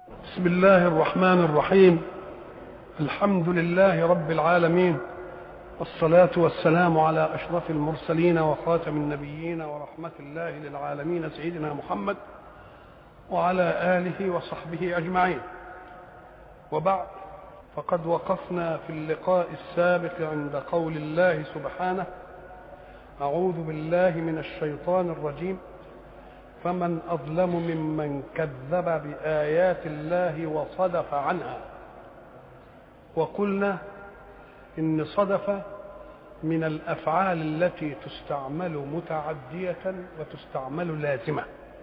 بسم الله الرحمن الرحيم الحمد لله رب العالمين والصلاة والسلام على أشرف المرسلين وخاتم النبيين ورحمة الله للعالمين سيدنا محمد وعلى آله وصحبه أجمعين وبعد فقد وقفنا في اللقاء السابق عند قول الله سبحانه أعوذ بالله من الشيطان الرجيم فمن أظلم ممن كذب بآيات الله وصدف عنها وقلنا إن صدف من الأفعال التي تستعمل متعدية وتستعمل لازمة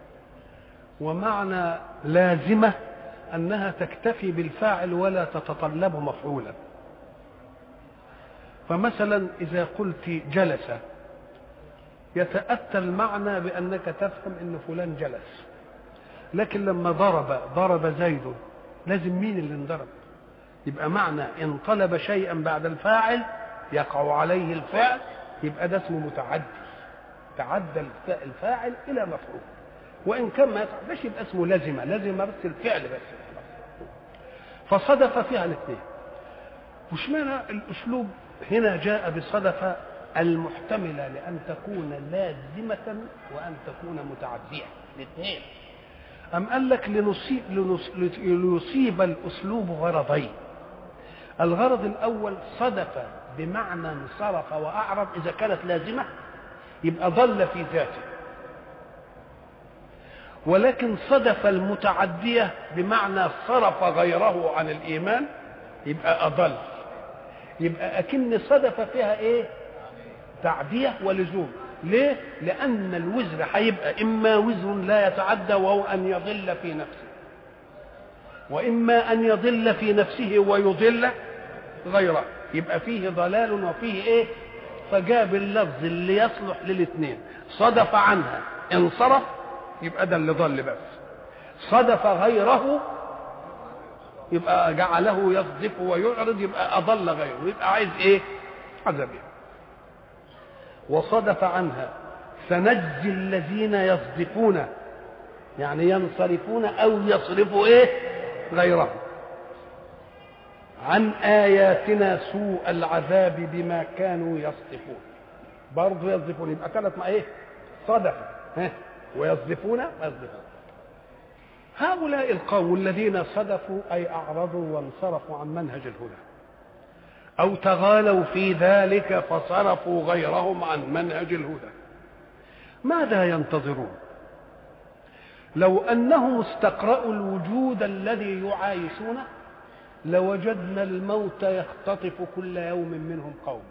ومعنى لازمة أنها تكتفي بالفاعل ولا تتطلب مفعولا فمثلا إذا قلت جلس يتأتى المعنى بأنك تفهم أن فلان جلس لكن لما ضرب ضرب زيد لازم مين اللي انضرب يبقى معنى ان طلب شيئا بعد الفاعل يقع عليه الفعل يبقى ده اسمه متعدي تعدى الفاعل الى مفعول وان كان ما يتعداش يبقى اسمه لازمه لازمه بس الفعل بس فصدف فيها الاثنين وش معنى الاسلوب هنا جاء بصدف المحتملة لأن تكون لازمة وأن تكون متعدية الاثنين أم قال لك لنصيب, ليصيب الأسلوب غرضين الغرض الأول صدف بمعنى انصرف وأعرض إذا كانت لازمة يبقى ضل في ذاته ولكن صدف المتعدية بمعنى صرف غيره عن الإيمان يبقى أضل يبقى أكن صدف فيها إيه تعدية ولزوم ليه؟ لأن الوزر هيبقى إما وزر لا يتعدى وهو أن يضل في نفسه وإما أن يضل في نفسه ويضل غيره يبقى فيه ضلال وفيه إيه؟ فجاب اللفظ اللي يصلح للاثنين صدف عنها انصرف يبقى ده اللي ضل بس صدف غيره يبقى جعله يصدف ويعرض يبقى أضل غيره يبقى عايز إيه؟ عذابين وصدف عنها سنجزي الذين يصدفون يعني ينصرفون او يصرفوا ايه غيرهم عن اياتنا سوء العذاب بما كانوا يصدفون برضه يصدفون يبقى ثلاث ما ايه صدف ها ويصدفون ويصدفون هؤلاء القوم الذين صدفوا اي اعرضوا وانصرفوا عن منهج الهدى أو تغالوا في ذلك فصرفوا غيرهم عن منهج الهدى ماذا ينتظرون لو أنهم استقرأوا الوجود الذي يعايشونه لوجدنا الموت يختطف كل يوم منهم قوم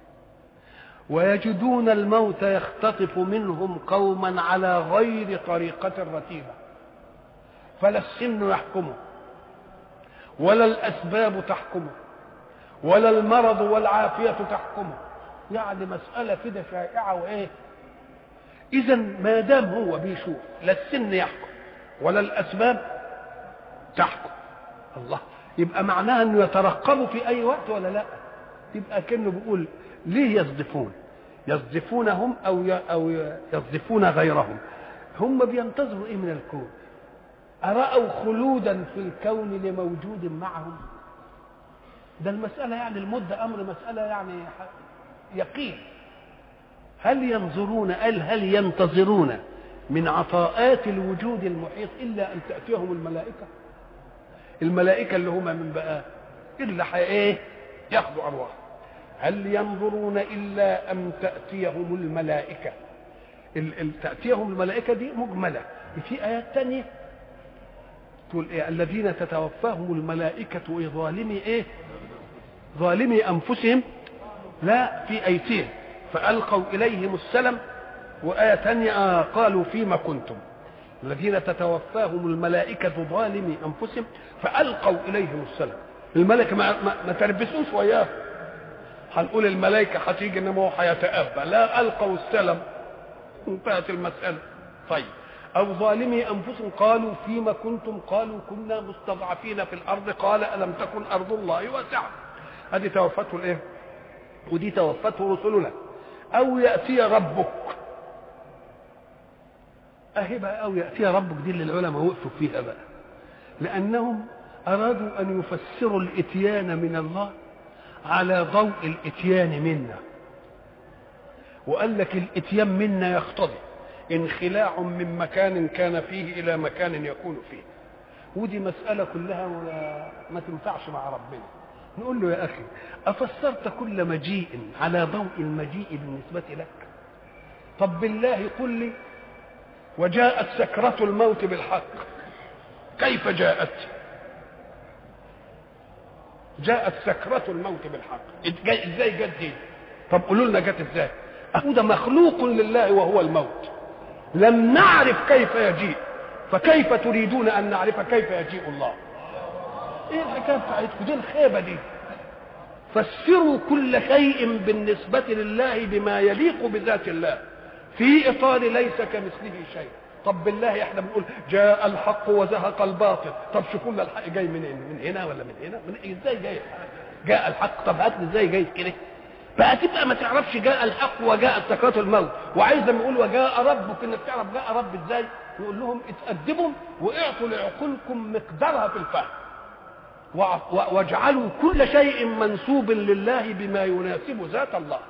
ويجدون الموت يختطف منهم قوما على غير طريقة رتيبة فلا السن يحكمه ولا الأسباب تحكمه ولا المرض والعافية تحكمه يعني مسألة كده شائعة وإيه إذا ما دام هو بيشوف لا السن يحكم ولا الأسباب تحكم الله يبقى معناها انه يترقبوا في اي وقت ولا لا يبقى كانه بيقول ليه يصدفون يصدفونهم او او يصدفون غيرهم هم بينتظروا ايه من الكون أرأوا خلودا في الكون لموجود معهم ده المسألة يعني المدة أمر مسألة يعني يقين هل ينظرون هل هل ينتظرون من عطاءات الوجود المحيط إلا أن تأتيهم الملائكة الملائكة اللي هم من بقى إلا إيه ياخذوا أرواح هل ينظرون إلا أن تأتيهم الملائكة ال ال تأتيهم الملائكة دي مجملة في آيات تانية تقول إيه الذين تتوفاهم الملائكة ظالمي إيه ظالمي انفسهم لا في ايتين فالقوا اليهم السلم وايه ثانيه آه قالوا فيما كنتم الذين تتوفاهم الملائكه ظالمي انفسهم فالقوا اليهم السلم الملائكه ما, ما, ما تربسوش وياه هنقول الملائكه هتيجي انما هو هيتأبى لا القوا السلم انتهت المساله طيب أو ظالمي أنفسهم قالوا فيما كنتم قالوا كنا مستضعفين في الأرض قال ألم تكن أرض الله واسعة هذه توفته الايه ودي توفته رسلنا او ياتي ربك اهي بقى او ياتي ربك دي اللي العلماء وقفوا فيها بقى لأنهم أرادوا أن يفسروا الإتيان من الله على ضوء الإتيان منا وقال لك الإتيان منا يقتضي انخلاع من مكان كان فيه إلى مكان يكون فيه ودي مسألة كلها ما تنفعش مع ربنا نقول له يا أخي أفسرت كل مجيء على ضوء المجيء بالنسبة لك طب بالله قل لي وجاءت سكرة الموت بالحق كيف جاءت جاءت سكرة الموت بالحق ازاي جت دي طب قولوا لنا جت ازاي أهو ده مخلوق لله وهو الموت لم نعرف كيف يجيء فكيف تريدون أن نعرف كيف يجيء الله ايه الحكايه بتاعتكم دي الخيبه دي فسروا كل شيء بالنسبة لله بما يليق بذات الله في إطار ليس كمثله شيء طب بالله احنا بنقول جاء الحق وزهق الباطل طب شوفوا لنا الحق جاي منين من هنا ولا من هنا من ازاي جاي جاء الحق طب هات لي ازاي جاي كده بقى تبقى ما تعرفش جاء الحق وجاء سكرات الموت وعايز لما يقول وجاء ربك انك تعرف جاء رب ازاي يقول لهم اتأدبوا واعطوا لعقولكم مقدارها في الفهم واجعلوا كل شيء منسوب لله بما يناسب ذات الله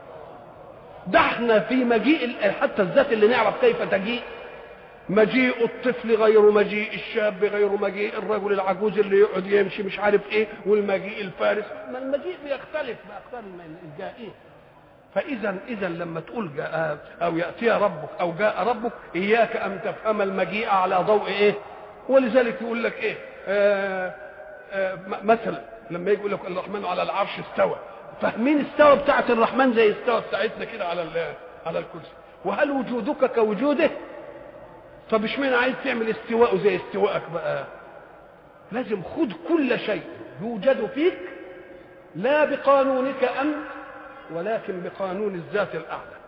ده احنا في مجيء حتى الذات اللي نعرف كيف تجيء مجيء الطفل غير مجيء الشاب غير مجيء الرجل العجوز اللي يقعد يمشي مش عارف ايه والمجيء الفارس ما المجيء بيختلف باختار الجائين فاذا اذا لما تقول جاء او ياتي ربك او جاء ربك اياك ان تفهم المجيء على ضوء ايه ولذلك يقول لك ايه آه آه مثلا لما يجي يقول لك الرحمن على العرش استوى فاهمين استوى بتاعت الرحمن زي استوى بتاعتنا كده على على الكرسي وهل وجودك كوجوده طب اشمعنى عايز تعمل استواء زي استواءك بقى لازم خد كل شيء يوجد فيك لا بقانونك انت ولكن بقانون الذات الاعلى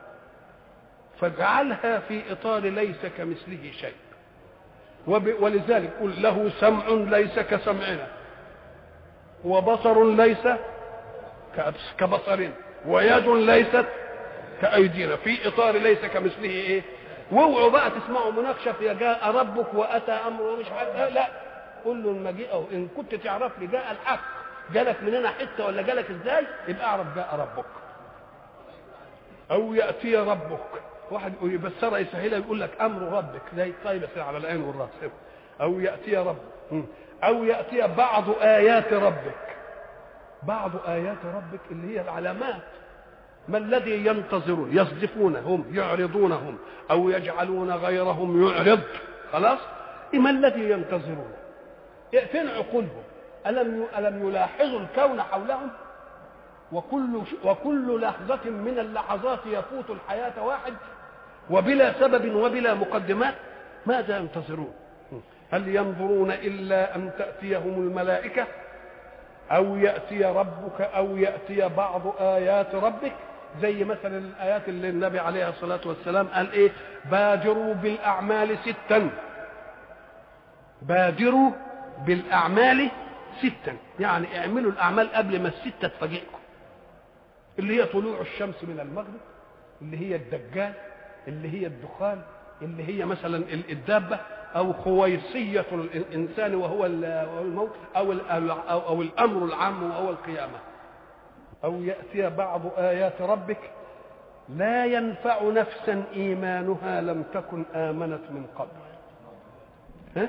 فاجعلها في اطار ليس كمثله شيء وب... ولذلك قل له سمع ليس كسمعنا وبصر ليس كبصرنا ويد ليست كأيدينا في إطار ليس كمثله إيه واوعوا بقى تسمعوا مناقشة في جاء ربك وأتى أمره مش عارف لا قل له المجيء إن كنت تعرف لي جاء الحق جالك من هنا حتة ولا جالك إزاي يبقى أعرف جاء ربك أو يأتي ربك واحد يبصرها يسهلها يقول لك أمر ربك زي طيب على العين والرأس أو يأتي ربك أو يأتي بعض آيات ربك بعض آيات ربك اللي هي العلامات ما الذي ينتظرون يصدفون هم يعرضون هم أو يجعلون غيرهم يعرض خلاص ما الذي ينتظرون فين عقولهم ألم ألم يلاحظوا الكون حولهم وكل وكل لحظة من اللحظات يفوت الحياة واحد وبلا سبب وبلا مقدمات ماذا ينتظرون هل ينظرون إلا أن تأتيهم الملائكة أو يأتي ربك أو يأتي بعض آيات ربك زي مثلا الآيات اللي النبي عليه الصلاة والسلام قال إيه بادروا بالأعمال ستا بادروا بالأعمال ستا يعني اعملوا الأعمال قبل ما الستة تفاجئكم اللي هي طلوع الشمس من المغرب اللي هي الدجال اللي هي الدخان اللي هي مثلا الدابة أو خويصية الإنسان وهو الموت أو, أو, أو الأمر العام وهو القيامة أو يأتي بعض آيات ربك لا ينفع نفسا إيمانها لم تكن آمنت من قبل ها؟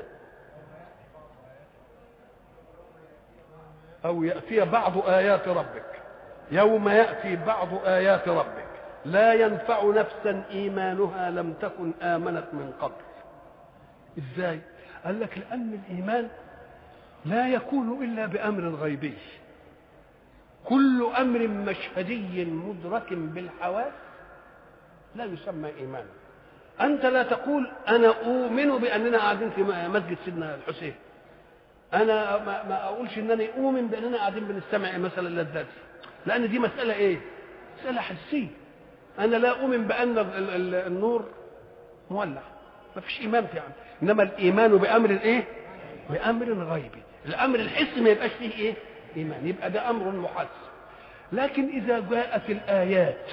أو يأتي بعض آيات ربك يوم يأتي بعض آيات ربك لا ينفع نفسا إيمانها لم تكن آمنت من قبل إزاي؟ قال لك لأن الإيمان لا يكون إلا بأمر غيبي كل أمر مشهدي مدرك بالحواس لا يسمى إيمانا أنت لا تقول أنا أؤمن بأننا قاعدين في مسجد سيدنا الحسين أنا ما, ما أقولش أنني أؤمن بأننا قاعدين بنستمع مثلا للذات لأن دي مسألة إيه؟ مسألة حسية أنا لا أؤمن بأن النور مولع ما فيش إيمان في عمل إنما الإيمان بأمر إيه؟ بأمر غيبي الأمر الحسي ما يبقاش فيه إيه؟ إيمان يبقى ده أمر محس لكن إذا جاءت الآيات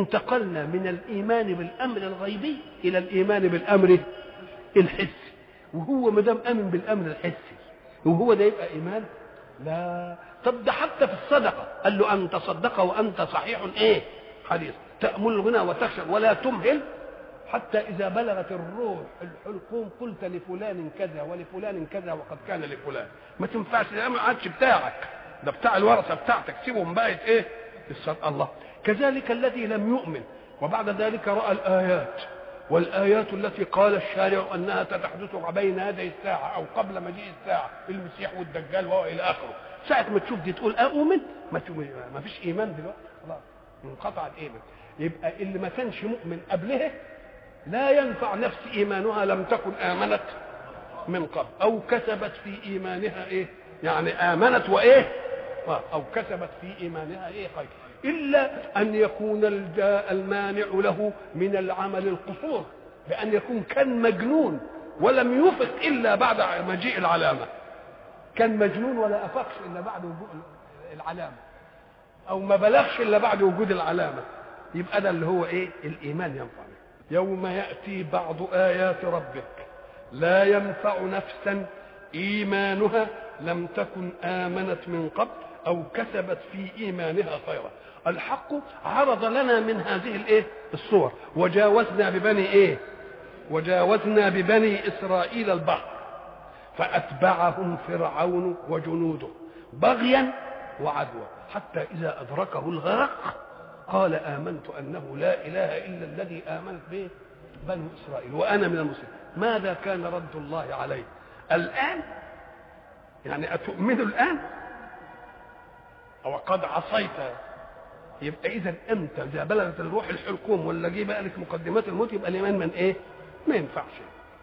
انتقلنا من الإيمان بالأمر الغيبي إلى الإيمان بالأمر الحسي وهو ما دام امن بالامن الحسي وهو ده يبقى ايمان لا طب ده حتى في الصدقه قال له ان تصدق وانت صحيح ايه حديث تامل الغنى وتخشى ولا تمهل حتى إذا بلغت الروح الحلقوم قلت لفلان كذا ولفلان كذا وقد كان لفلان ما تنفعش ده ما عادش بتاعك ده بتاع الورثة بتاعتك سيبهم بقت إيه الصدق الله كذلك الذي لم يؤمن وبعد ذلك رأى الآيات والآيات التي قال الشارع أنها ستحدث بين يدي الساعة أو قبل مجيء الساعة المسيح والدجال وإلى آخره ساعة ما تشوف دي تقول أؤمن ما, ما فيش إيمان دلوقتي خلاص انقطع الإيمان يبقى اللي ما كانش مؤمن قبلها لا ينفع نفس ايمانها لم تكن امنت من قبل او كسبت في ايمانها ايه يعني امنت وايه او كسبت في ايمانها ايه خير الا ان يكون المانع له من العمل القصور بان يكون كان مجنون ولم يفق الا بعد مجيء العلامه كان مجنون ولا افقش الا بعد وجود العلامه او ما بلغش الا بعد وجود العلامه يبقى ده اللي هو ايه الايمان ينفع يوم ياتي بعض ايات ربك لا ينفع نفسا ايمانها لم تكن امنت من قبل او كسبت في ايمانها خيرا الحق عرض لنا من هذه الايه الصور وجاوزنا ببني ايه وجاوزنا ببني اسرائيل البحر فاتبعهم فرعون وجنوده بغيا وعدوى حتى اذا ادركه الغرق قال آمنت أنه لا إله إلا الذي آمنت به بنو إسرائيل وأنا من المسلمين ماذا كان رد الله عليه الآن يعني أتؤمن الآن أو قد عصيت يبقى إذا أنت إذا بلغت الروح الحلقوم ولا جه بقى لك مقدمات الموت يبقى الإيمان من إيه؟ ما ينفعش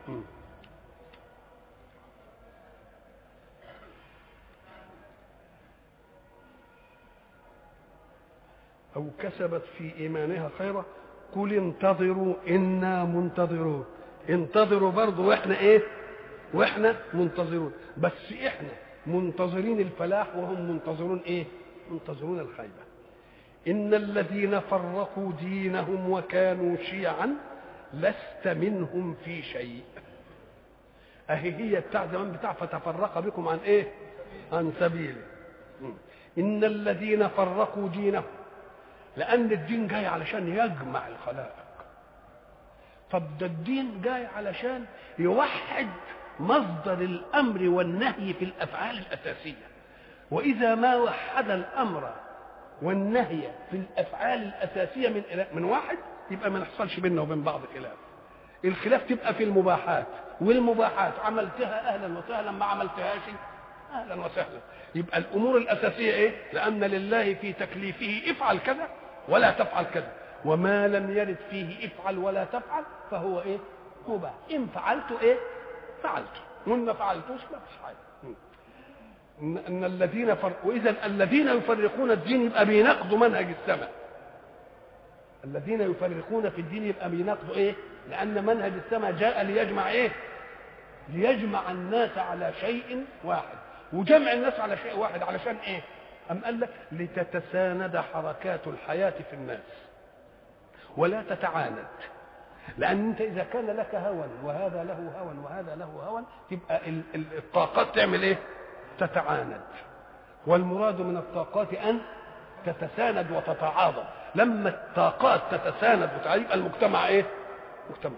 أو كسبت في إيمانها خيرا قل انتظروا إنا منتظرون انتظروا برضه وإحنا إيه وإحنا منتظرون بس إحنا منتظرين الفلاح وهم منتظرون إيه منتظرون الخيبة إن الذين فرقوا دينهم وكانوا شيعا لست منهم في شيء أهي هي بتاع زمان بتاع فتفرق بكم عن إيه عن سبيله إن الذين فرقوا دينهم لأن الدين جاي علشان يجمع الخلائق طب ده الدين جاي علشان يوحد مصدر الأمر والنهي في الأفعال الأساسية وإذا ما وحد الأمر والنهي في الأفعال الأساسية من من واحد يبقى ما نحصلش بيننا وبين بعض خلاف الخلاف تبقى في المباحات والمباحات عملتها أهلا وسهلا ما عملتهاش اهلا وسهلا يبقى الامور الاساسيه ايه لان لله في تكليفه افعل كذا ولا تفعل كذا وما لم يرد فيه افعل ولا تفعل فهو ايه مباح ان فعلت ايه فعلت وان ما فعلتوش ما فيش حاجه ان, إن الذين فرقوا واذا الذين يفرقون الدين يبقى بيناقضوا منهج السماء الذين يفرقون في الدين يبقى بيناقضوا ايه لان منهج السماء جاء ليجمع ايه ليجمع الناس على شيء واحد وجمع الناس على شيء واحد علشان ايه أم قال لك لتتساند حركات الحياة في الناس ولا تتعاند لأن أنت إذا كان لك هوى وهذا له هوى وهذا له هوى تبقى الطاقات تعمل إيه؟ تتعاند والمراد من الطاقات أن تتساند وتتعاضد لما الطاقات تتساند وتبقى المجتمع إيه؟ مجتمع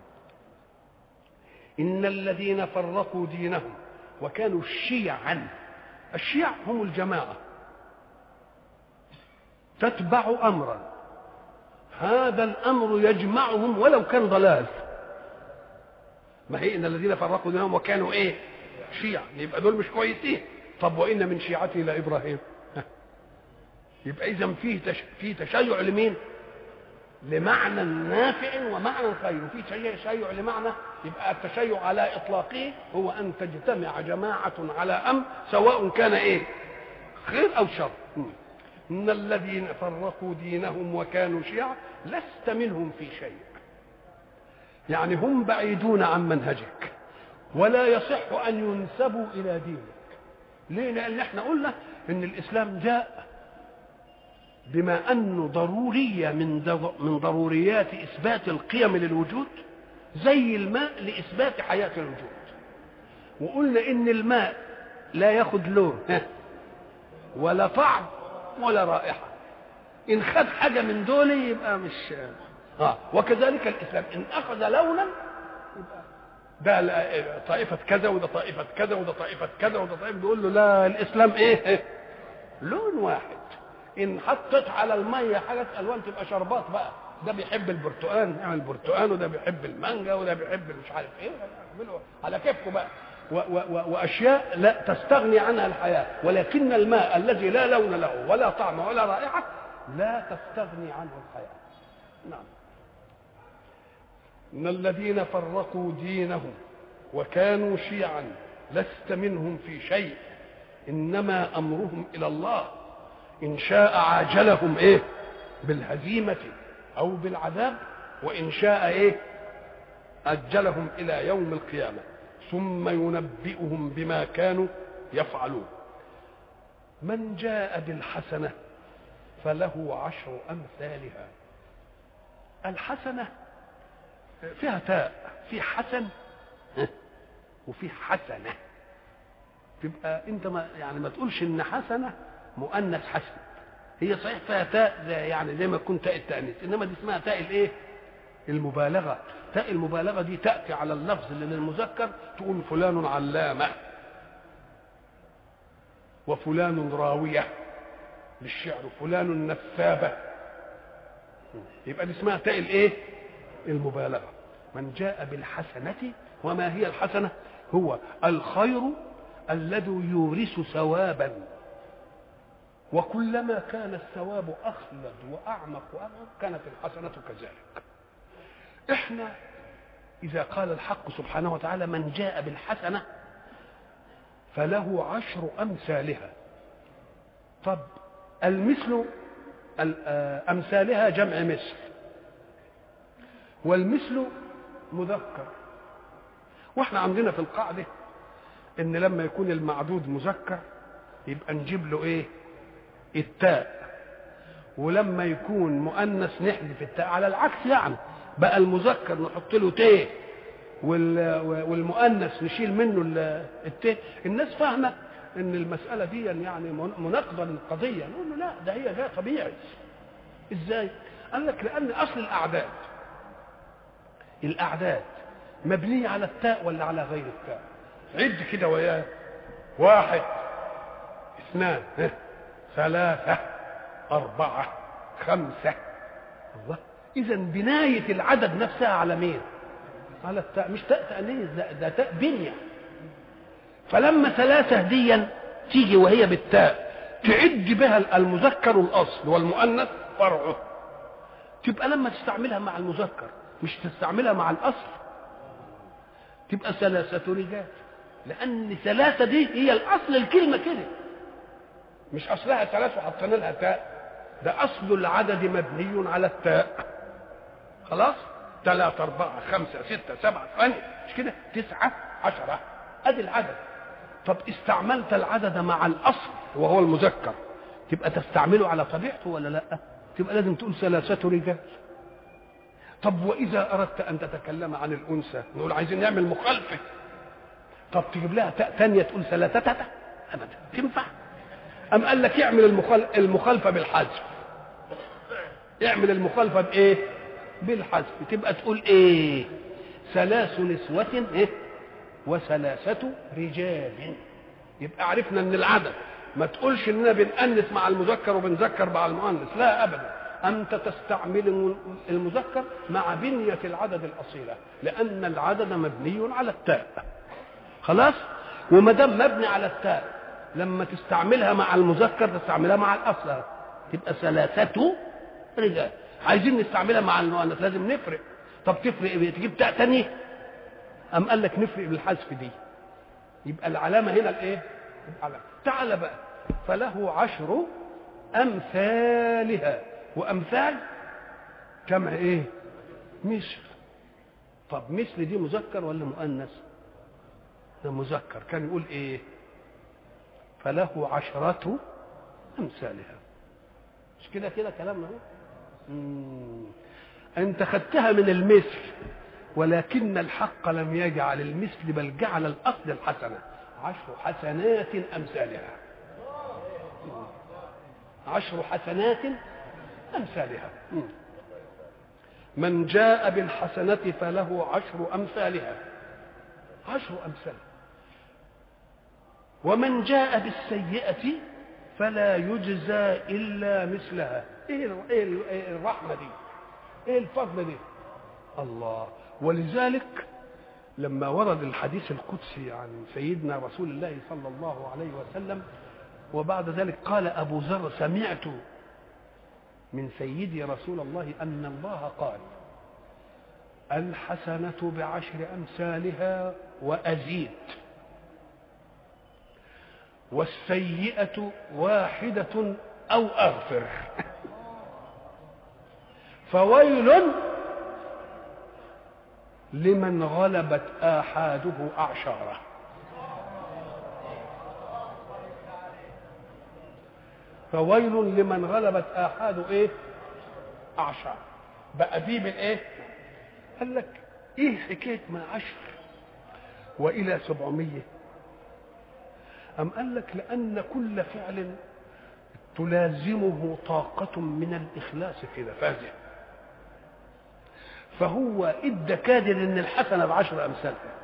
إن الذين فرقوا دينهم وكانوا شيعا الشيع هم الجماعة تتبع أمرا هذا الأمر يجمعهم ولو كان ضلال ما هي إن الذين فرقوا دينهم وكانوا إيه شيع يبقى دول مش كويسين طب وإن من شيعته لإبراهيم يبقى إذا فيه تش... فيه تشيع لمين؟ لمعنى نافع ومعنى خير وفي تشيع لمعنى يبقى التشيع على اطلاقه هو ان تجتمع جماعه على امر سواء كان ايه خير او شر ان الذين فرقوا دينهم وكانوا شيعا لست منهم في شيء يعني هم بعيدون عن منهجك ولا يصح ان ينسبوا الى دينك ليه لان احنا قلنا ان الاسلام جاء بما انه ضروريه من من ضروريات اثبات القيم للوجود زي الماء لاثبات حياه الوجود وقلنا ان الماء لا ياخد لون ولا طعم ولا رائحه ان خد حاجه من دول يبقى مش اه وكذلك الاسلام ان اخذ لونا يبقى ده طائفة كذا وده طائفة كذا وده طائفة كذا وده طائفة بيقول له لا الإسلام إيه؟ لون واحد إن حطيت على المية حاجة ألوان تبقى شربات بقى ده بيحب البرتقال يعمل برتقال وده بيحب المانجا وده بيحب مش عارف ايه اعملوا على كيفكم بقى و و و واشياء لا تستغني عنها الحياه ولكن الماء الذي لا لون له ولا طعم ولا رائحه لا تستغني عنه الحياه نعم ان الذين فرقوا دينهم وكانوا شيعا لست منهم في شيء انما امرهم الى الله ان شاء عاجلهم ايه بالهزيمه او بالعذاب وان شاء ايه اجلهم الى يوم القيامه ثم ينبئهم بما كانوا يفعلون من جاء بالحسنه فله عشر امثالها الحسنه فيها تاء في حسن وفي حسنه تبقى انت ما يعني ما تقولش ان حسنه مؤنث حسن هي صحيح فيها تاء زي يعني زي ما تكون تاء التانيث انما دي اسمها تاء الايه المبالغه تاء المبالغه دي تاتي على اللفظ اللي للمذكر تقول فلان علامه وفلان راويه للشعر فلان نسابه يبقى دي اسمها تاء الايه المبالغه من جاء بالحسنه وما هي الحسنه هو الخير الذي يورث ثوابا وكلما كان الثواب اخلد واعمق واعمق كانت الحسنه كذلك احنا اذا قال الحق سبحانه وتعالى من جاء بالحسنه فله عشر امثالها طب المثل امثالها جمع مثل والمثل مذكر واحنا عندنا في القاعده ان لما يكون المعدود مذكر يبقى نجيب له ايه التاء ولما يكون مؤنث نحذف التاء على العكس يعني بقى المذكر نحط له تاء والمؤنث نشيل منه التاء الناس فاهمه ان المساله دي يعني مناقضه للقضيه نقول له لا ده هي ده طبيعي ازاي قال لك لان اصل الاعداد الاعداد مبنيه على التاء ولا على غير التاء عد كده وياه واحد اثنان ثلاثة أربعة خمسة الله إذا بناية العدد نفسها على مين؟ على التاء مش تاء تأنيث لا ده تاء بنية فلما ثلاثة ديا تيجي وهي بالتاء تعد بها المذكر الأصل والمؤنث فرعه تبقى لما تستعملها مع المذكر مش تستعملها مع الأصل تبقى ثلاثة رجال لأن ثلاثة دي هي الأصل الكلمة كده مش أصلها ثلاثة وحطينا لها تاء ده أصل العدد مبني على التاء خلاص ثلاثة أربعة خمسة ستة سبعة ثمانية مش كده تسعة عشرة أدي العدد طب استعملت العدد مع الأصل وهو المذكر تبقى تستعمله على طبيعته ولا لا تبقى لازم تقول ثلاثة رجال طب وإذا أردت أن تتكلم عن الأنثى نقول عايزين نعمل مخالفة طب تجيب لها تاء ثانية تقول ثلاثة أبدا تنفع أم قال لك يعمل المخالفة بالحذف يعمل المخالفة بإيه؟ بالحذف تبقى تقول إيه؟ ثلاث نسوة إيه؟ وثلاثة رجال يبقى عرفنا ان العدد ما تقولش اننا بنأنث مع المذكر وبنذكر مع المؤنث لا ابدا انت تستعمل المذكر مع بنية العدد الاصيلة لان العدد مبني على التاء خلاص وما دام مبني على التاء لما تستعملها مع المذكر تستعملها مع الاصل تبقى ثلاثة رجال عايزين نستعملها مع المؤنث لازم نفرق طب تفرق ايه تجيب تاء تانية أم قال لك نفرق بالحذف دي يبقى العلامة هنا الإيه؟ العلامة تعال بقى فله عشر أمثالها وأمثال جمع إيه؟ مثل طب مثل دي مذكر ولا مؤنث؟ ده مذكر كان يقول إيه؟ فله عشرة أمثالها مش كده كده كلامنا أنت خدتها من المثل ولكن الحق لم يجعل المثل بل جعل الاصل الحسنه عشر حسنات امثالها عشر حسنات امثالها من جاء بالحسنه فله عشر امثالها عشر امثال ومن جاء بالسيئه فلا يجزى الا مثلها ايه ايه الرحمه دي ايه الفضل دي الله ولذلك لما ورد الحديث القدسي عن سيدنا رسول الله صلى الله عليه وسلم وبعد ذلك قال ابو ذر سمعت من سيدي رسول الله ان الله قال الحسنه بعشر امثالها وازيد والسيئه واحده او اغفر فويل لمن غلبت آحاده أعشاره فويل لمن غلبت آحاده إيه أعشار بقى دي بالإيه قال لك إيه حكاية من عشر وإلى سبعمية أم قال لك لأن كل فعل تلازمه طاقة من الإخلاص في نفاذه فهو ادى كادر ان الحسنه بعشر امثالها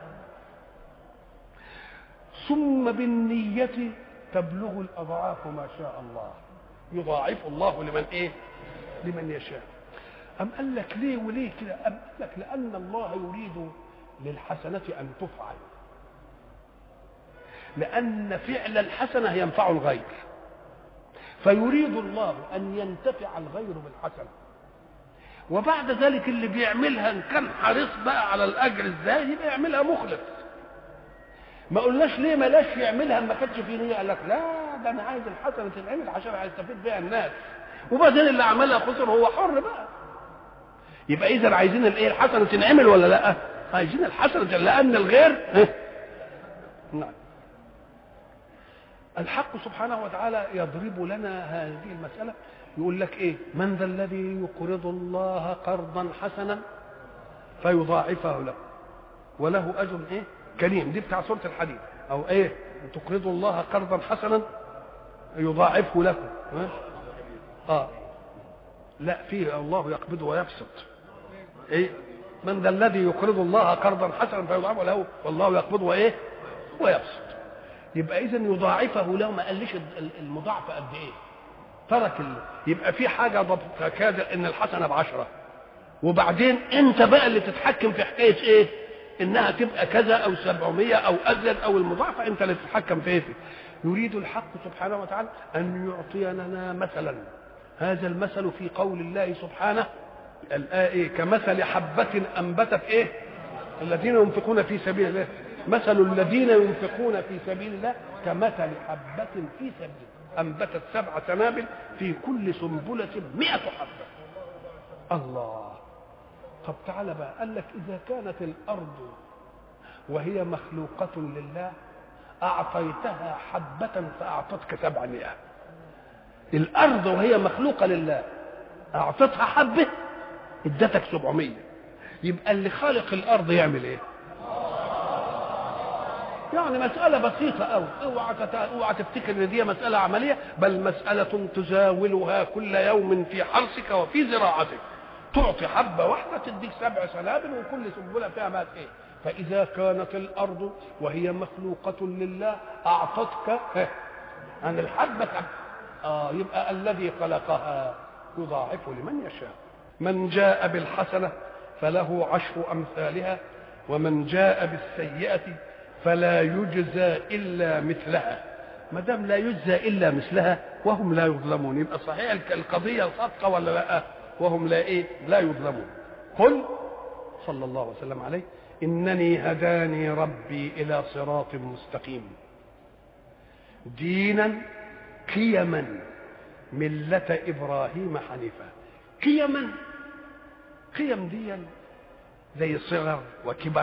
ثم بالنية تبلغ الأضعاف ما شاء الله يضاعف الله لمن إيه لمن يشاء أم قال لك ليه وليه كده أم قال لك لأن الله يريد للحسنة أن تفعل لأن فعل الحسنة ينفع الغير فيريد الله أن ينتفع الغير بالحسنة وبعد ذلك اللي بيعملها ان كان حريص بقى على الاجر ازاي يبقى يعملها مخلص ما قلناش ليه ملاش يعملها ما كانش في نيه قال لك لا ده انا عايز الحسنه تتعمل عشان هيستفيد بيها الناس وبعدين اللي عملها خسر هو حر بقى يبقى اذا عايزين الايه الحسنه تنعمل ولا لا عايزين الحسنه لان الغير نعم الحق سبحانه وتعالى يضرب لنا هذه المساله يقول لك ايه من ذا الذي يقرض الله قرضا حسنا فيضاعفه له وله اجر ايه كريم دي بتاع سوره الحديد او ايه تقرض الله قرضا حسنا يضاعفه لكم ها؟ اه لا فيه الله يقبض ويبسط ايه من ذا الذي يقرض الله قرضا حسنا فيضاعفه له والله يقبض وايه ويبسط يبقى اذا يضاعفه له ما قالش المضاعفه قد ايه ترك ال... يبقى في حاجه ضبط كادر ان الحسنه بعشره وبعدين انت بقى اللي تتحكم في حكايه ايه انها تبقى كذا او سبعمية او ازيد او المضاعفه انت اللي تتحكم في ايه يريد الحق سبحانه وتعالى ان يعطينا مثلا هذا المثل في قول الله سبحانه الآية إيه؟ كمثل حبة أنبتت إيه؟ الذين ينفقون في سبيل الله مثل الذين ينفقون في سبيل الله كمثل حبة في سبيل الله أنبتت سبع سنابل في كل سنبلة مئة حبة الله طب تعالى بقى قال لك إذا كانت الأرض وهي مخلوقة لله أعطيتها حبة فأعطتك سبعمائة الأرض وهي مخلوقة لله أعطتها حبة ادتك سبعمية يبقى اللي خالق الأرض يعمل إيه؟ يعني مسألة بسيطة أوي اوعى اوعى تفتكر ان دي مسألة عملية بل مسألة تزاولها كل يوم في حرثك وفي زراعتك تعطي حبة واحدة تديك سبع سنابل وكل سنبلة فيها مات ايه فإذا كانت الأرض وهي مخلوقة لله أعطتك عن الحبة آه يبقى الذي خلقها يضاعف لمن يشاء من جاء بالحسنة فله عشر أمثالها ومن جاء بالسيئة فلا يجزى الا مثلها ما دام لا يجزى الا مثلها وهم لا يظلمون يبقى صحيح القضيه صادقه ولا لا وهم لا ايه لا يظلمون قل صلى الله وسلم عليه انني هداني ربي الى صراط مستقيم دينا قيما مله ابراهيم حنيفا قيما قيم ديا زي صغر وكبر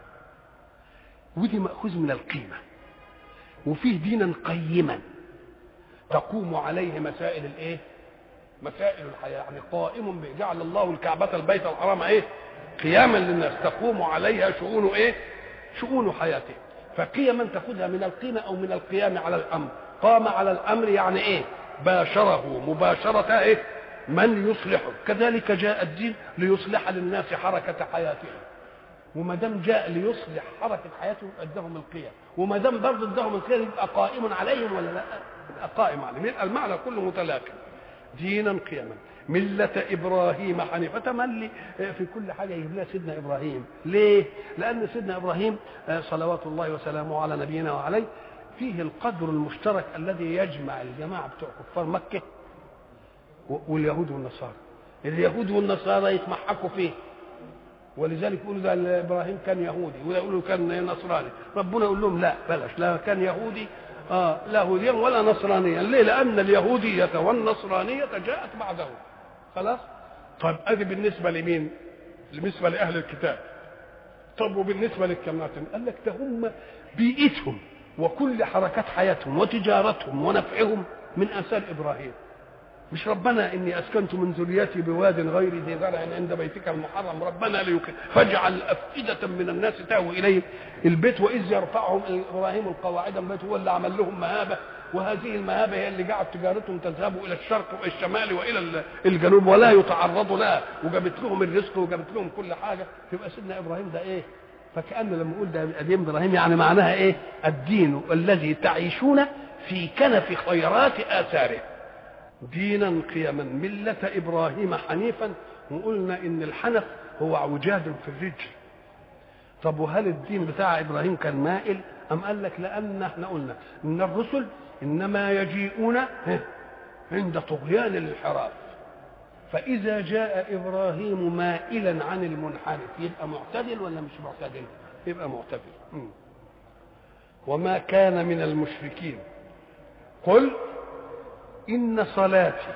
ودي مأخوذ من القيمة وفيه دينا قيما تقوم عليه مسائل الايه مسائل الحياة يعني قائم جعل الله الكعبة البيت الحرام ايه قياما للناس تقوم عليها شؤون ايه شؤون حياته فقيما تاخذها من القيمه او من القيام على الامر قام على الامر يعني ايه باشره مباشره ايه من يصلحه كذلك جاء الدين ليصلح للناس حركه حياتهم وما دام جاء ليصلح حركه حياتهم اداهم القيم وما دام برضه اداهم القيم يبقى قائم عليهم ولا لا؟ يبقى قائم عليهم يبقى المعنى كله متلاكم دينا قيما ملة إبراهيم حنيفة تملي في كل حاجة يجيب لها سيدنا إبراهيم ليه؟ لأن سيدنا إبراهيم صلوات الله وسلامه على نبينا وعليه فيه القدر المشترك الذي يجمع الجماعة بتوع كفار مكة واليهود والنصارى اليهود والنصارى يتمحكوا فيه ولذلك يقولوا ده ابراهيم كان يهودي وده يقولوا كان نصراني ربنا يقول لهم لا بلاش لا كان يهودي اه لا يهوديا ولا نصرانيا ليه لان اليهوديه والنصرانيه جاءت بعده خلاص طيب ادي بالنسبه لمين بالنسبه لاهل الكتاب طب وبالنسبه للكلمات قال لك ده هم بيئتهم وكل حركات حياتهم وتجارتهم ونفعهم من اثار ابراهيم مش ربنا اني اسكنت من ذريتي بواد غير ذي زرع عند بيتك المحرم ربنا ليك فاجعل افئده من الناس تهوي اليه البيت واذ يرفعهم ابراهيم القواعد من البيت هو اللي عمل لهم مهابه وهذه المهابه هي اللي جعلت تجارتهم تذهب الى الشرق والى الشمال والى الجنوب ولا يتعرضوا لها وجابت لهم الرزق وجابت لهم كل حاجه يبقى سيدنا ابراهيم ده ايه؟ فكأن لما يقول ده قديم ابراهيم يعني معناها ايه؟ الدين الذي تعيشون في كنف خيرات اثاره دينا قيما ملة إبراهيم حنيفا وقلنا إن الحنف هو عوجاج في الرجل طب وهل الدين بتاع إبراهيم كان مائل أم قال لك لأن احنا قلنا إن الرسل إنما يجيئون عند طغيان الانحراف فإذا جاء إبراهيم مائلا عن المنحرف يبقى معتدل ولا مش معتدل؟ يبقى معتدل وما كان من المشركين قل إن صلاتي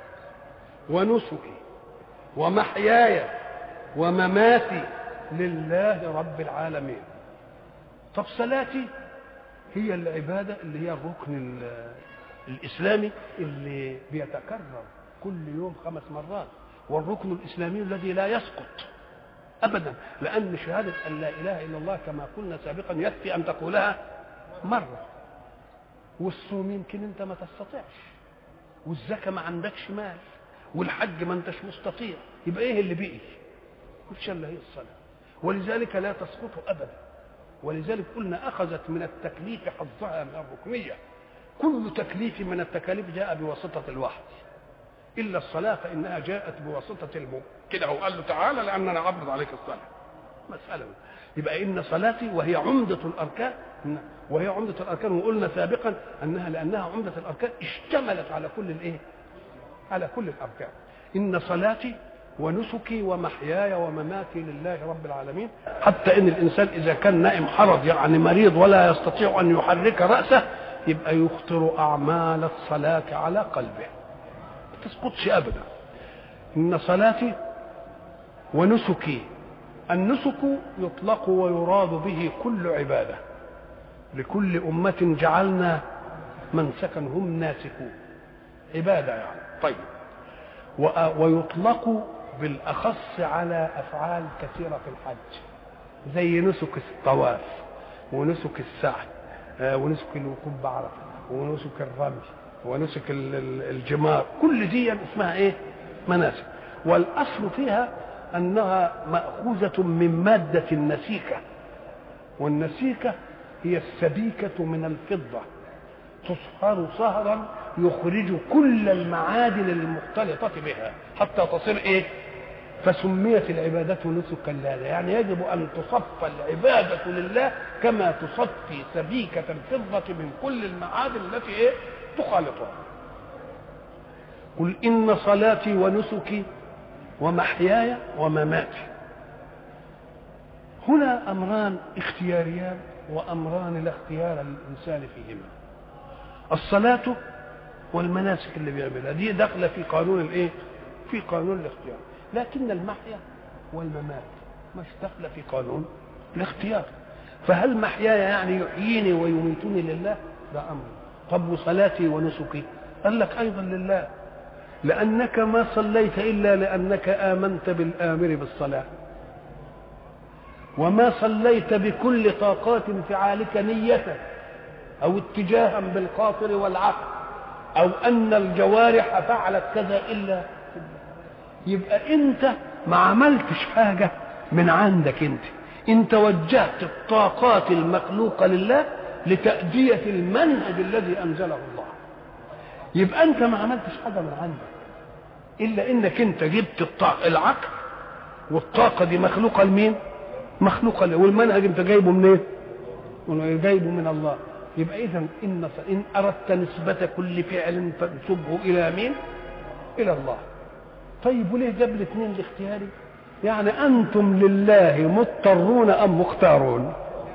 ونسكي ومحياي ومماتي لله رب العالمين طب صلاتي هي العبادة اللي هي الركن الإسلامي اللي بيتكرر كل يوم خمس مرات والركن الإسلامي الذي لا يسقط أبدا لأن شهادة أن لا إله إلا الله كما قلنا سابقا يكفي أن تقولها مرة والصوم يمكن أنت ما تستطيعش والزكاة ما عندكش مال والحج ما انتش مستطيع يبقى ايه اللي بقي مش الا هي الصلاه ولذلك لا تسقط ابدا ولذلك قلنا اخذت من التكليف حظها من الركنيه كل تكليف من التكاليف جاء بواسطه الوحي الا الصلاه فانها جاءت بواسطه المؤمن كده هو قال له تعالى لاننا عبد عليك الصلاه مساله يبقى ان صلاتي وهي عمده الاركان وهي عمدة الأركان وقلنا سابقا أنها لأنها عمدة الأركان اشتملت على كل الإيه؟ على كل الأركان إن صلاتي ونسكي ومحياي ومماتي لله رب العالمين حتى إن الإنسان إذا كان نائم حرض يعني مريض ولا يستطيع أن يحرك رأسه يبقى يخطر أعمال الصلاة على قلبه ما تسقطش أبدا إن صلاتي ونسكي النسك يطلق ويراد به كل عباده لكل أمة جعلنا منسكا هم ناسكون عبادة يعني طيب ويطلق بالأخص على أفعال كثيرة في الحج زي نسك الطواف ونسك السعي ونسك الوقوف بعرفة ونسك الرمي ونسك الجمار كل دي اسمها ايه مناسك والأصل فيها أنها مأخوذة من مادة النسيكة والنسيكة هي السبيكة من الفضة تصهر صهرا يخرج كل المعادن المختلطة بها حتى تصير ايه فسميت العبادة نسكا لله يعني يجب أن تصفى العبادة لله كما تصفي سبيكة الفضة من كل المعادن التي ايه تخالطها قل إن صلاتي ونسكي ومحياي ومماتي هنا أمران اختياريان وامران لا اختيار للانسان فيهما الصلاه والمناسك اللي بيعملها دي داخله في قانون الايه في قانون الاختيار لكن المحيا والممات مش داخله في قانون الاختيار فهل محياي يعني يحييني ويميتني لله ده امر طب وصلاتي ونسكي قال لك ايضا لله لانك ما صليت الا لانك امنت بالامر بالصلاه وما صليت بكل طاقات انفعالك نية أو اتجاها بالخاطر والعقل أو أن الجوارح فعلت كذا إلا يبقى أنت ما عملتش حاجة من عندك أنت أنت وجهت الطاقات المخلوقة لله لتأدية المنهج الذي أنزله الله يبقى أنت ما عملتش حاجة من عندك إلا إنك أنت جبت الطاقة العقل والطاقة دي مخلوقة لمين؟ مخلوقة له والمنهج أنت جايبه منين؟ إيه؟ جايبه من الله يبقى إذا إن إن أردت نسبة كل فعل فانسبه إلى مين؟ إلى الله طيب وليه جاب الاثنين الاختياري؟ يعني أنتم لله مضطرون أم مختارون؟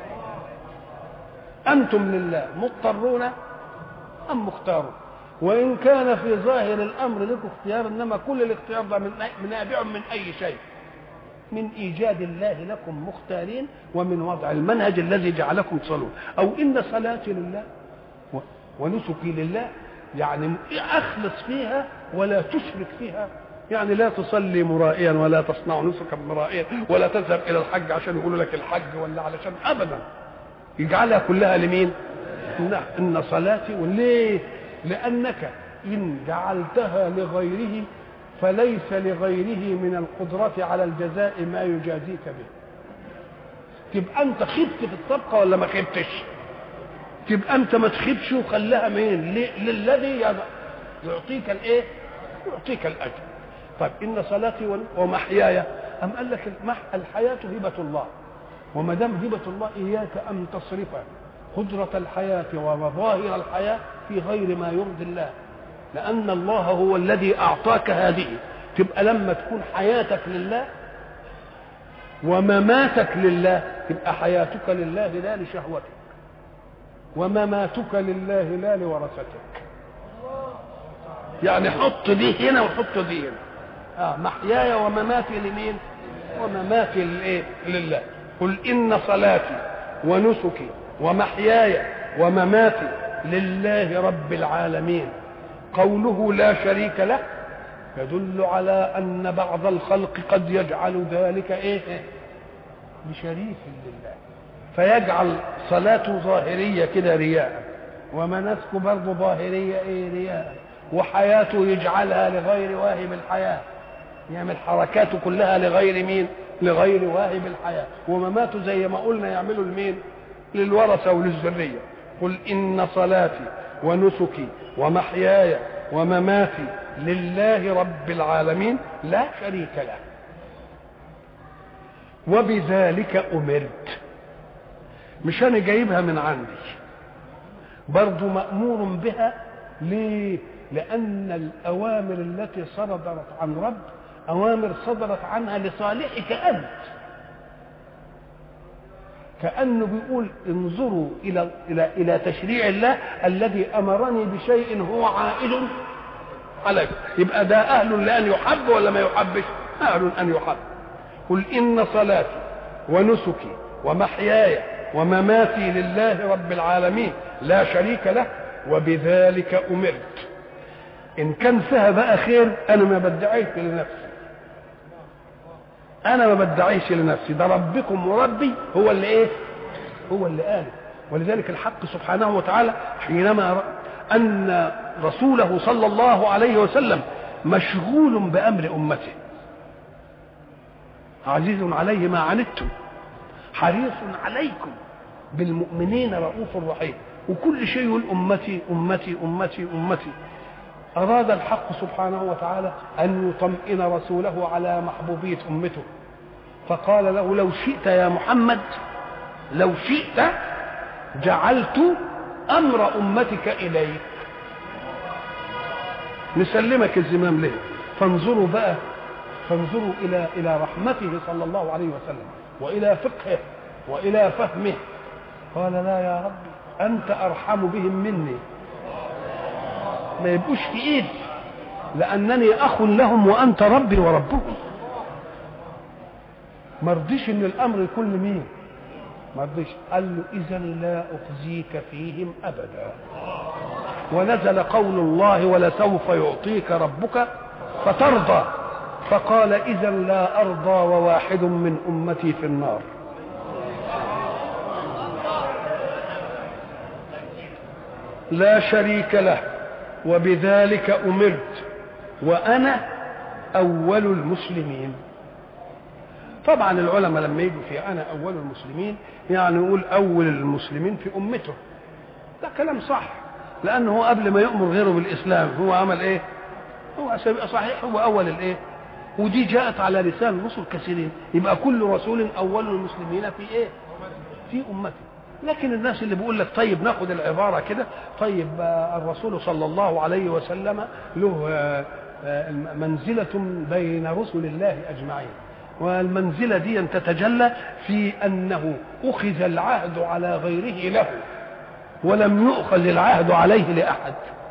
أنتم لله مضطرون أم مختارون؟ وإن كان في ظاهر الأمر لكم اختيار إنما كل الاختيار ده من من نابع من أي شيء من إيجاد الله لكم مختارين ومن وضع المنهج الذي جعلكم تصلون أو إن صلاتي لله ونسكي لله يعني أخلص فيها ولا تشرك فيها يعني لا تصلي مرائيا ولا تصنع نسكا مرائيا ولا تذهب الى الحج عشان يقولوا لك الحج ولا علشان ابدا يجعلها كلها لمين؟ ان صلاتي وليه؟ لانك ان جعلتها لغيره فليس لغيره من القدرة على الجزاء ما يجازيك به تبقى انت خبت في الطبقة ولا ما خبتش تبقى انت ما تخبش وخليها مين للذي يعطيك الايه يعطيك الاجر طيب ان صلاتي ومحياي ام قال لك الحياه هبه الله وما دام هبه الله اياك ان تصرف قدره الحياه ومظاهر الحياه في غير ما يرضي الله لان الله هو الذي اعطاك هذه تبقى لما تكون حياتك لله ومماتك لله تبقى حياتك لله لا لشهوتك ومماتك لله لا لورثتك يعني حط دي هنا وحط دي هنا آه محياي ومماتي لمين ومماتي لإيه؟ لله قل إن صلاتي ونسكي ومحياي ومماتي لله رب العالمين قوله لا شريك له يدل على أن بعض الخلق قد يجعل ذلك إيه بشريك لله فيجعل صلاته ظاهرية كده رياء ومناسكه برضه ظاهرية إيه رياء وحياته يجعلها لغير واهب الحياة يعمل حركاته كلها لغير مين لغير واهب الحياة ومماته زي ما قلنا يعملوا لمين للورثة وللذرية قل إن صلاتي ونسكي ومحياي ومماتي لله رب العالمين لا شريك له وبذلك أمرت مش أنا جايبها من عندي برضو مأمور بها ليه لأن الأوامر التي صدرت عن رب أوامر صدرت عنها لصالحك أنت كأنه بيقول انظروا إلى إلى إلى تشريع الله الذي أمرني بشيء هو عائد عليك يبقى ده أهل لأن يحب ولا ما يحبش؟ أهل أن يحب قل إن صلاتي ونسكي ومحياي ومماتي لله رب العالمين لا شريك له وبذلك أمرت إن كان فيها بقى خير أنا ما بدعيش لنفسي انا ما بدعيش لنفسي ده ربكم وربي هو اللي ايه هو اللي قال ولذلك الحق سبحانه وتعالى حينما ان رسوله صلى الله عليه وسلم مشغول بامر امته عزيز عليه ما عنتم حريص عليكم بالمؤمنين رؤوف رحيم وكل شيء يقول امتي امتي امتي امتي أراد الحق سبحانه وتعالى أن يطمئن رسوله على محبوبية أمته فقال له لو شئت يا محمد لو شئت جعلت أمر أمتك إليك نسلمك الزمام له فانظروا بقى فانظروا إلى إلى رحمته صلى الله عليه وسلم وإلى فقهه وإلى فهمه قال لا يا ربي أنت أرحم بهم مني ما يبقوش في ايدي لانني اخ لهم وانت ربي وربهم ما رضيش ان الامر يكون لمين ما رضيش قال له اذا لا اخزيك فيهم ابدا ونزل قول الله ولسوف يعطيك ربك فترضى فقال اذا لا ارضى وواحد من امتي في النار لا شريك له وبذلك امرت وانا اول المسلمين طبعا العلماء لما يجوا في انا اول المسلمين يعني يقول اول المسلمين في امته ده كلام صح لانه هو قبل ما يامر غيره بالاسلام هو عمل ايه هو صحيح هو اول الايه ودي جاءت على لسان رسل كثيرين يبقى كل رسول اول المسلمين في ايه في امته لكن الناس اللي بيقول لك طيب ناخد العباره كده طيب الرسول صلى الله عليه وسلم له منزله بين رسل الله اجمعين والمنزلة دي تتجلى في أنه أخذ العهد على غيره له ولم يؤخذ العهد عليه لأحد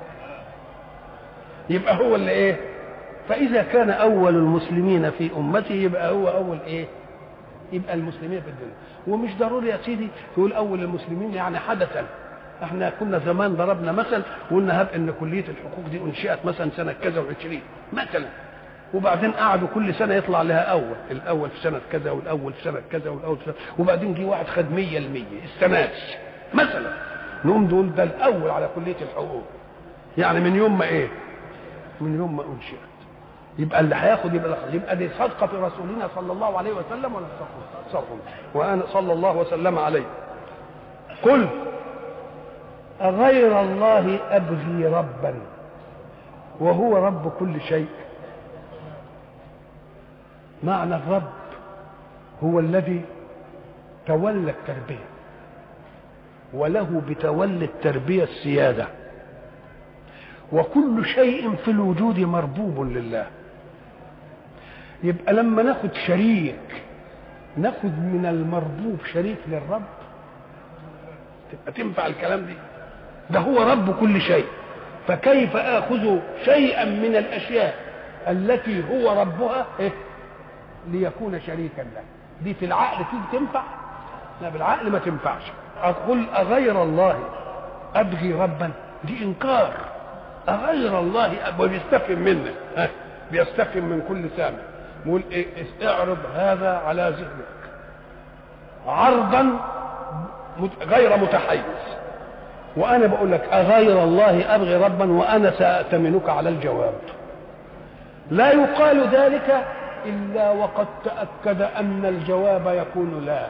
يبقى هو اللي إيه فإذا كان أول المسلمين في أمته يبقى هو أول إيه يبقى المسلمين في الدنيا ومش ضروري يا سيدي تقول أول المسلمين يعني حدثا احنا كنا زمان ضربنا مثل وقلنا هب ان كليه الحقوق دي انشئت مثلا سنه كذا وعشرين مثلا وبعدين قعدوا كل سنه يطلع لها اول الاول في سنه كذا والاول في سنه كذا والاول في سنة وبعدين جه واحد خد 100% السنه دي مثلا نقوم دول ده الاول على كليه الحقوق يعني من يوم ما ايه من يوم ما انشئت يبقى اللي هياخد يبقى اللي يبقى دي صدقه في رسولنا صلى الله عليه وسلم ولا صدقه وانا صلى الله وسلم عليه قل أغير الله أبغي ربا وهو رب كل شيء معنى الرب هو الذي تولى التربية وله بتولي التربية السيادة وكل شيء في الوجود مربوب لله يبقى لما ناخد شريك ناخد من المربوب شريك للرب تبقى تنفع الكلام دي ده هو رب كل شيء فكيف اخذ شيئا من الاشياء التي هو ربها إيه؟ ليكون شريكا له دي في العقل تيجي تنفع لا بالعقل ما تنفعش اقول اغير الله ابغي ربا دي انكار اغير الله وبيستفهم منا ها بيستفهم من كل سامع يقول إيه اعرض هذا على ذهنك عرضا غير متحيز وانا بقول لك اغير الله ابغي ربا وانا ساتمنك على الجواب لا يقال ذلك الا وقد تاكد ان الجواب يكون لا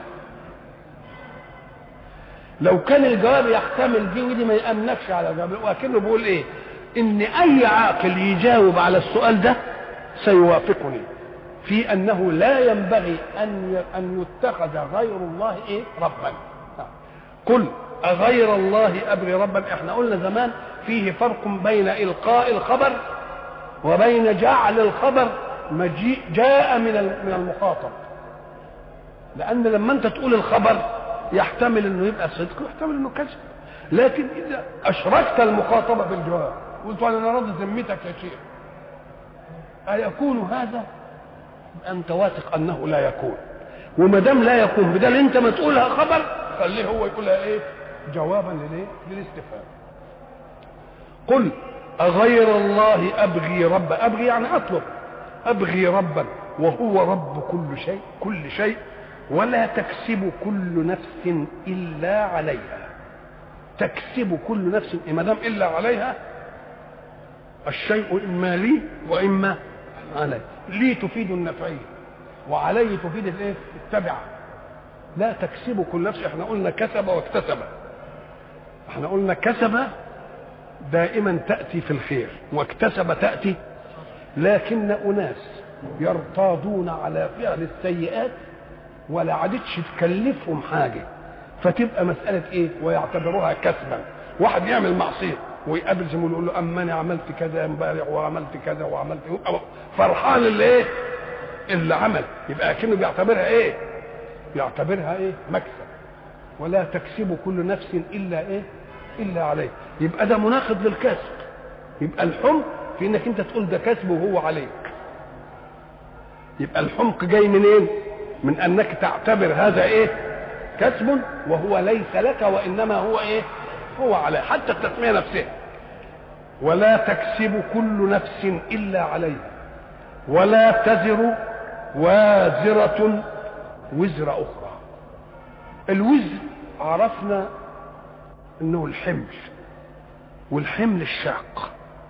لو كان الجواب يحتمل دي ودي ما يامنكش على الجواب ولكنه بيقول ايه ان اي عاقل يجاوب على السؤال ده سيوافقني في انه لا ينبغي ان ان يتخذ غير الله ايه ربا قل أغير الله أبغي ربا احنا قلنا زمان فيه فرق بين إلقاء الخبر وبين جعل الخبر مجيء جاء من من المخاطب لأن لما أنت تقول الخبر يحتمل إنه يبقى صدق ويحتمل إنه كذب لكن إذا أشركت المخاطبة بالجواب قلت أنا راضي ذمتك يا شيخ أيكون هذا؟ أنت واثق أنه لا يكون وما دام لا يكون بدل أنت ما تقولها خبر خليه هو يقولها إيه؟ جوابا للايه للاستفهام قل اغير الله ابغي ربا ابغي يعني اطلب ابغي ربا وهو رب كل شيء كل شيء ولا تكسب كل نفس الا عليها تكسب كل نفس ما دام الا عليها الشيء اما لي واما علي لي تفيد النفعيه وعلي تفيد الايه التبعه لا تكسب كل نفس احنا قلنا كسب واكتسب احنا قلنا كسب دائما تأتي في الخير واكتسب تأتي لكن أناس يرتاضون على فعل السيئات ولا عادتش تكلفهم حاجة فتبقى مسألة ايه ويعتبروها كسبا واحد يعمل معصية ويقابل زميله يقول له اما انا عملت كذا امبارح وعملت كذا وعملت يبقى فرحان اللي ايه اللي عمل يبقى كأنه بيعتبرها ايه بيعتبرها ايه مكسب ولا تكسب كل نفس الا ايه الا عليه يبقى ده مناقض للكسب يبقى الحمق في انك انت تقول ده كسب وهو عليك يبقى الحمق جاي منين إيه؟ من انك تعتبر هذا ايه كسب وهو ليس لك وانما هو ايه هو عليه حتى التسميه نفسها ولا تكسب كل نفس الا عليها ولا تزر وازره وزر اخرى الوزر عرفنا انه الحمل والحمل الشاق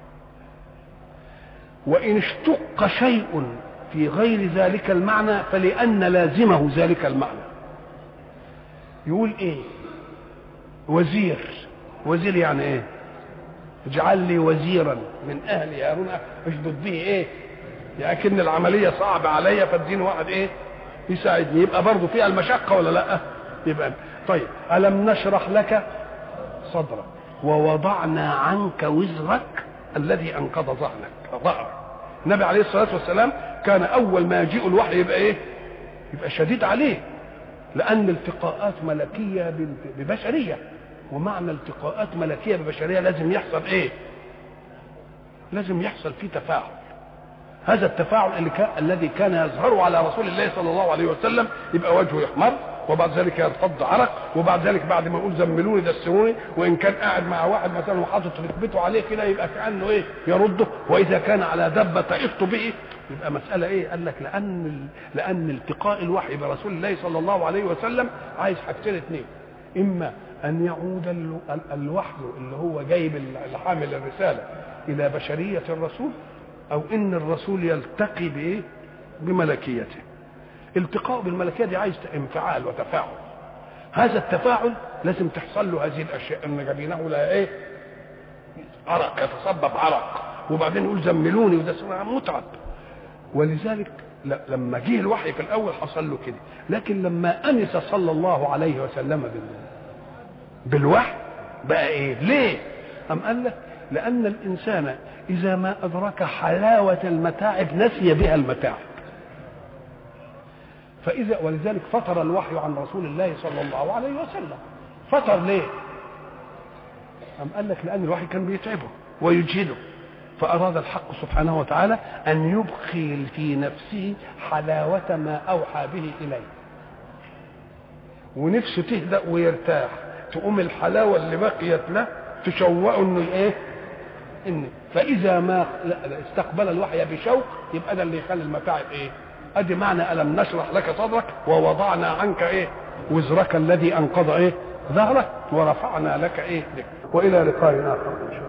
وإن اشتق شيء في غير ذلك المعنى فلأن لازمه ذلك المعنى يقول ايه وزير وزير يعني ايه اجعل لي وزيرا من اهلي هارون اشدد به ايه لكن العمليه صعبه عليا فاديني واحد ايه يساعدني يبقى برضه فيها المشقه ولا لا يبقى طيب الم نشرح لك صدرك ووضعنا عنك وزرك الذي انقض ظهرك ظهرك النبي عليه الصلاه والسلام كان اول ما يجيء الوحي يبقى ايه يبقى شديد عليه لان التقاءات ملكيه ببشريه ومعنى التقاءات ملكيه ببشريه لازم يحصل ايه لازم يحصل فيه تفاعل هذا التفاعل اللي كان الذي كان يظهر على رسول الله صلى الله عليه وسلم يبقى وجهه يحمر وبعد ذلك ينفض عرق وبعد ذلك بعد ما يقول زملوني دسموني وان كان قاعد مع واحد مثلا وحاطط ركبته عليه كده يبقى كانه ايه يرده واذا كان على دبه تئط به يبقى مساله ايه قال لك لان لان التقاء الوحي برسول الله صلى الله عليه وسلم عايز حاجتين اثنين اما ان يعود الوحي اللي هو جايب الحامل الرساله الى بشريه الرسول او ان الرسول يلتقي بايه بملكيته التقاء بالملكيه دي عايز انفعال وتفاعل هذا التفاعل لازم تحصل له هذه الاشياء ان جبينه لا ايه عرق يتصبب عرق وبعدين يقول زملوني وده متعب ولذلك لما جه الوحي في الاول حصل له كده لكن لما انس صلى الله عليه وسلم بالوحي بقى ايه ليه ام قال لك لان الانسان اذا ما ادرك حلاوه المتاعب نسي بها المتاعب فاذا ولذلك فطر الوحي عن رسول الله صلى الله عليه وسلم فطر ليه ام قال لك لان الوحي كان بيتعبه ويجهده فأراد الحق سبحانه وتعالى أن يبقي في نفسه حلاوة ما أوحى به إليه ونفسه تهدأ ويرتاح تقوم الحلاوة اللي بقيت له تشوقه انه ايه إن فإذا ما استقبل الوحي بشوق يبقى ده اللي يخلي المتاعب ايه ادي معنى ألم نشرح لك صدرك ووضعنا عنك ايه وزرك الذي أنقض ايه ظهرك ورفعنا لك ايه ذكرك والى لقاء اخر ان شاء الله